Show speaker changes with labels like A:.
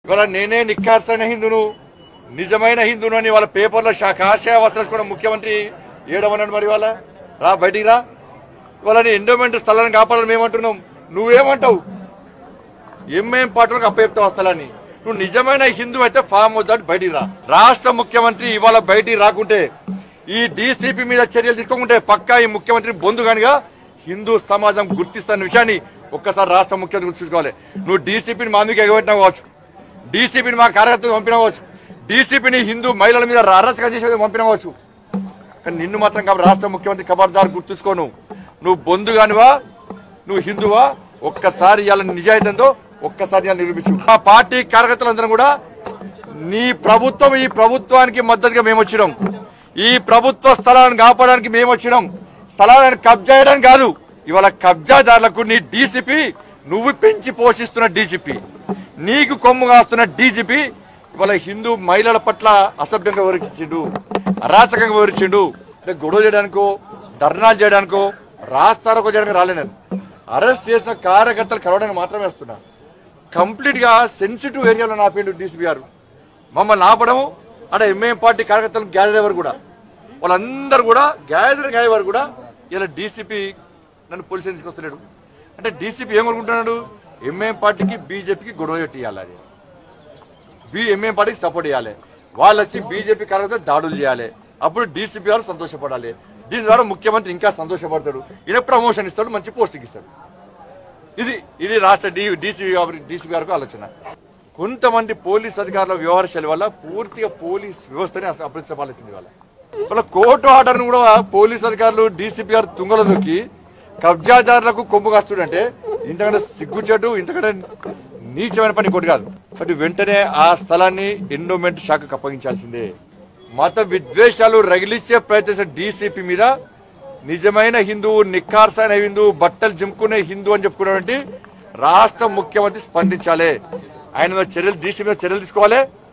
A: ఇవాళ నేనే నిక్కార్సైన హిందును నిజమైన హిందును అని వాళ్ళ పేపర్లో షా- కాషాయ వస్త్రాలు కూడా ముఖ్యమంత్రి ఏడమన్నాడు మరి వాళ్ళ రా బయటికి రా ఇవాళ నీ ఎండోమెంట్ స్థలాన్ని కాపాడాలని మేమంటున్నాం నువ్వేమంటావు ఎంఏం పార్టీలకు అప్పచెప్తావు ఆ స్థలాన్ని నువ్వు నిజమైన హిందూ అయితే ఫామ్ హౌస్ దాటి బయటికి రా రాష్ట్ర ముఖ్యమంత్రి ఇవాళ బయటికి రాకుంటే ఈ డీసీపీ మీద చర్యలు తీసుకోకుంటే పక్కా ఈ ముఖ్యమంత్రి బొందుగానిగా హిందూ సమాజం గుర్తిస్తున్న విషయాన్ని ఒక్కసారి రాష్ట్ర ముఖ్యమంత్రి గుర్తుంచుకోవాలి నువ్వు డీసీపీని మా మీకు ఎగబెట్టినా కావచ్చు డీసీపీని మా కార్యకర్తలు పంపినవచ్చు డీసీపీని హిందూ మహిళల మీద అరెస్ట్ చేసి పంపినవచ్చు కానీ నిన్ను మాత్రం కాబట్టి రాష్ట్ర ముఖ్యమంత్రి ఖబర్దార్ గుర్తుంచుకోను నువ్వు బొందుగానివా నువ్వు హిందువా ఒక్కసారి ఇవాళ నిజాయితీతో ఒక్కసారి ఇవాళ నిరూపించు మా పార్టీ కార్యకర్తలందరం కూడా నీ ప్రభుత్వం ఈ ప్రభుత్వానికి మద్దతుగా మేము వచ్చినాం ఈ ప్రభుత్వ స్థలాలను కాపాడడానికి మేము వచ్చినాం స్థలాలను కబ్జా చేయడానికి కాదు ఇవాళ కబ్జాదారులకు నీ డీసీపీ నువ్వు పెంచి పోషిస్తున్న డీజీపీ నీకు కొమ్ము కాస్తున్న డీజీపీ ఇవాళ హిందూ మహిళల పట్ల అసభ్యంగా వివరించిండు అరాచకంగా వివరించిండు అంటే గొడవ చేయడానికో ధర్నాలు చేయడానికో రాస్తారోకో చేయడానికి రాలే నేను అరెస్ట్ చేసిన కార్యకర్తలు కలవడానికి మాత్రమే వస్తున్నా కంప్లీట్ గా సెన్సిటివ్ ఏరియాలో నాపిండు డీసీపీ గారు మమ్మల్ని ఆపడము అక్కడ ఎంఏఎం పార్టీ కార్యకర్తలు గ్యాదర్ అయ్యారు కూడా వాళ్ళందరూ కూడా గ్యాదర్ అయ్యేవారు కూడా ఇలా డీసీపీ నన్ను పోలీస్ స్టేషన్కి వస్తున్నాడు అంటే డీసీపీ ఏం కోరుకుంటున్నాడు ఎంఏఎం పార్టీకి బీజేపీకి గొడవ పెట్టియాలి అది బి ఎంఏఎం పార్టీకి సపోర్ట్ చేయాలి వాళ్ళు వచ్చి బీజేపీ కార్యకర్తలు దాడులు చేయాలి అప్పుడు డీసీపీ గారు సంతోషపడాలి దీని ద్వారా ముఖ్యమంత్రి ఇంకా సంతోషపడతాడు ఈయన ప్రమోషన్ ఇస్తాడు మంచి పోస్టింగ్ ఇస్తాడు ఇది ఇది రాష్ట్ర డి డీసీపీ గారి డీసీపీ గారికి ఆలోచన కొంతమంది పోలీస్ అధికారుల వ్యవహార శైలి వల్ల పూర్తిగా పోలీస్ వ్యవస్థని అసలు అప్రతిష్టపాలవుతుంది వాళ్ళ వాళ్ళ కోర్టు ఆర్డర్ కూడా పోలీస్ అధికారులు డీసీపీ గారు తుంగలో దొక్కి కబ్జాదారులకు కొమ్ము కాస్తుడంటే ఇంతకంటే సిగ్గుచేటు ఇంతకంటే నీచమైన పని ఇంకోటి కాదు బట్ వెంటనే ఆ స్థలాన్ని ఎండోమెంట్ శాఖకు అప్పగించాల్సిందే మత విద్వేషాలు రగిలిచ్చే ప్రయత్నించిన డీసీపీ మీద నిజమైన హిందువు నిక్కార్సైన హిందువు బట్టలు జింపుకునే హిందూ అని చెప్పుకున్నటువంటి రాష్ట్ర ముఖ్యమంత్రి స్పందించాలి ఆయన మీద చర్యలు డీసీ మీద చర్యలు తీసుకోవాలి